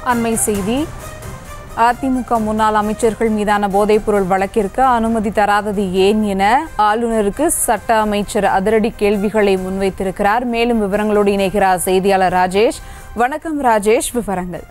அண்மை செய்தி அதிமுக முன்னாள் அமைச்சர்கள் மீதான போதைப்பொருள் வழக்கிற்கு அனுமதி தராதது ஏன் என ஆளுநருக்கு சட்ட அமைச்சர் அதிரடி கேள்விகளை முன்வைத்திருக்கிறார் மேலும் விவரங்களோடு இணைகிறார் செய்தியாளர் ராஜேஷ் வணக்கம் ராஜேஷ் விவரங்கள்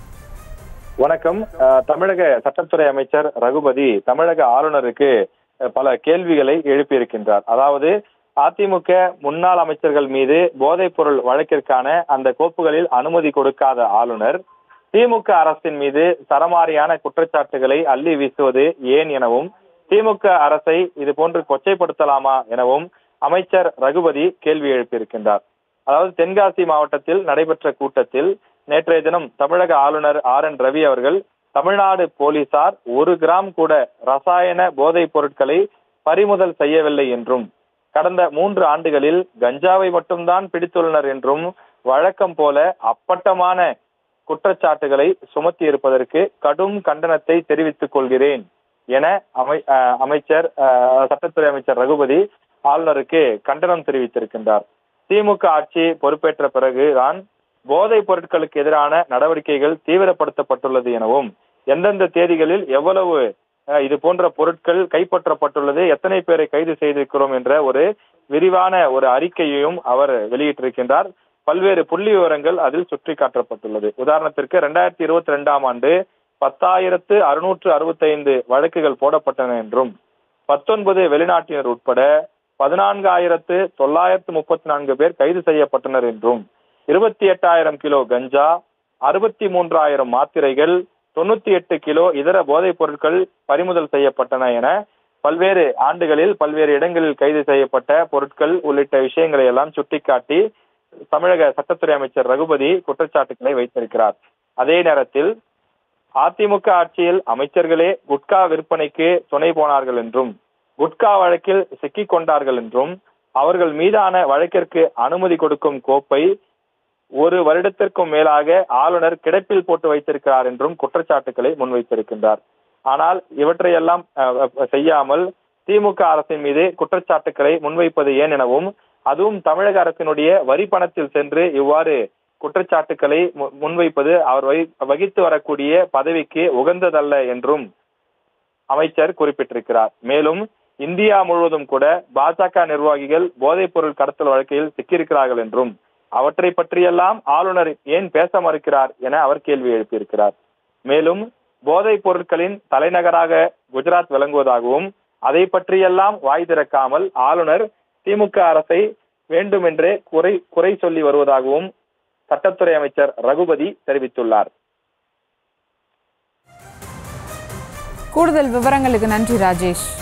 வணக்கம் அஹ், தமிழக சட்டத்துறை அமைச்சர் ரகுபதி தமிழக ஆளுநருக்கு அஹ், பல கேள்விகளை எழுப்பியிருக்கின்றார் அதாவது அதிமுக முன்னாள் அமைச்சர்கள் மீது போதைப் பொருள் வழக்கிற்கான அந்த கோப்புகளில் அனுமதி கொடுக்காத ஆளுநர் திமுக அரசின் மீது சரமாரியான குற்றச்சாட்டுகளை அள்ளி வீசுவது ஏன் எனவும் திமுக அரசை இது போன்று கொச்சைப்படுத்தலாமா எனவும் அமைச்சர் ரகுபதி கேள்வி எழுப்பியிருக்கின்றார் அதாவது தென்காசி மாவட்டத்தில் நடைபெற்ற கூட்டத்தில் நேற்றைய தினம் தமிழக ஆளுநர் ஆர் என் ரவி அவர்கள் தமிழ்நாடு போலீசார் ஒரு கிராம் கூட ரசாயன போதைப் பொருட்களை பறிமுதல் செய்யவில்லை என்றும் கடந்த மூன்று ஆண்டுகளில் கஞ்சாவை மட்டும்தான் பிடித்துள்ளனர் என்றும் வழக்கம் போல அப்பட்டமான குற்றச்சாட்டுகளை சுமத்தி இருப்பதற்கு கடும் கண்டனத்தை தெரிவித்துக் கொள்கிறேன் என அமை அஹ் அமைச்சர் அஹ் சட்டத்துறை அமைச்சர் ரகுபதி ஆளுநருக்கு கண்டனம் தெரிவித்திருக்கின்றார் திமுக ஆட்சி பொறுப்பேற்ற பிறகுதான் போதைப் பொருட்களுக்கு எதிரான நடவடிக்கைகள் தீவிரப்படுத்தப்பட்டுள்ளது எனவும் எந்தெந்த தேதிகளில் எவ்வளவு அஹ், இது போன்ற பொருட்கள் கைப்பற்றப்பட்டுள்ளது எத்தனை பேரை கைது செய்திருக்கிறோம் என்ற ஒரு விரிவான ஒரு அறிக்கையையும் அவர் வெளியிட்டிருக்கின்றார் பல்வேறு புள்ளி விவரங்கள் அதில் சுற்றி காட்டப்பட்டுள்ளது உதாரணத்திற்கு இரண்டாயிரத்தி இருபத்தி ரெண்டாம் ஆண்டு பத்தாயிரத்து அறுநூற்று அறுபத்தைந்து வழக்குகள் போடப்பட்டன என்றும் பத்தொன்பது வெளிநாட்டினர் உட்பட பதினான்காயிரத்து தொள்ளாயிரத்து முப்பத்தி நான்கு பேர் கைது செய்யப்பட்டனர் என்றும் இருபத்தி எட்டாயிரம் கிலோ கஞ்சா அறுபத்தி மூன்றாயிரம் மாத்திரைகள் தொண்ணூத்தி எட்டு கிலோ இதர போதைப் பொருட்கள் பறிமுதல் செய்யப்பட்டன என பல்வேறு ஆண்டுகளில் பல்வேறு இடங்களில் கைது செய்யப்பட்ட பொருட்கள் உள்ளிட்ட விஷயங்களை எல்லாம் சுட்டிக்காட்டி தமிழக சட்டத்துறை அமைச்சர் ரகுபதி குற்றச்சாட்டுகளை வைத்திருக்கிறார் அதே நேரத்தில் அதிமுக ஆட்சியில் அமைச்சர்களே குட்கா விற்பனைக்கு துணை போனார்கள் என்றும் குட்கா வழக்கில் சிக்கிக் கொண்டார்கள் என்றும் அவர்கள் மீதான வழக்கிற்கு அனுமதி கொடுக்கும் கோப்பை ஒரு வருடத்திற்கும் மேலாக ஆளுநர் கிடப்பில் போட்டு வைத்திருக்கிறார் என்றும் குற்றச்சாட்டுகளை முன்வைத்திருக்கின்றார் ஆனால் இவற்றையெல்லாம் அஹ், அஹ், செய்யாமல் திமுக அரசின் மீது குற்றச்சாட்டுகளை முன்வைப்பது ஏன் எனவும் அதுவும் தமிழக அரசினுடைய வரி பணத்தில் சென்று இவ்வாறு குற்றச்சாட்டுகளை மு- முன்வைப்பது அவர் வகி- வகித்து வரக்கூடிய பதவிக்கு உகந்ததல்ல என்றும் அமைச்சர் குறிப்பிட்டிருக்கிறார் மேலும் இந்தியா முழுவதும் கூட பாஜக நிர்வாகிகள் போதைப் பொருள் கடத்தல் வழக்கில் சிக்கியிருக்கிறார்கள் என்றும் அவற்றை பற்றியெல்லாம் ஆளுநர் ஏன் பேச மறுக்கிறார் என அவர் கேள்வி எழுப்பியிருக்கிறார் மேலும் போதைப் பொருட்களின் தலைநகராக குஜராத் விளங்குவதாகவும் அதை பற்றியெல்லாம் வாய் திறக்காமல் ஆளுநர் திமுக அரசை வேண்டுமென்றே குறை குறை சொல்லி வருவதாகவும் சட்டத்துறை அமைச்சர் ரகுபதி தெரிவித்துள்ளார் கூடுதல் விவரங்களுக்கு நன்றி ராஜேஷ்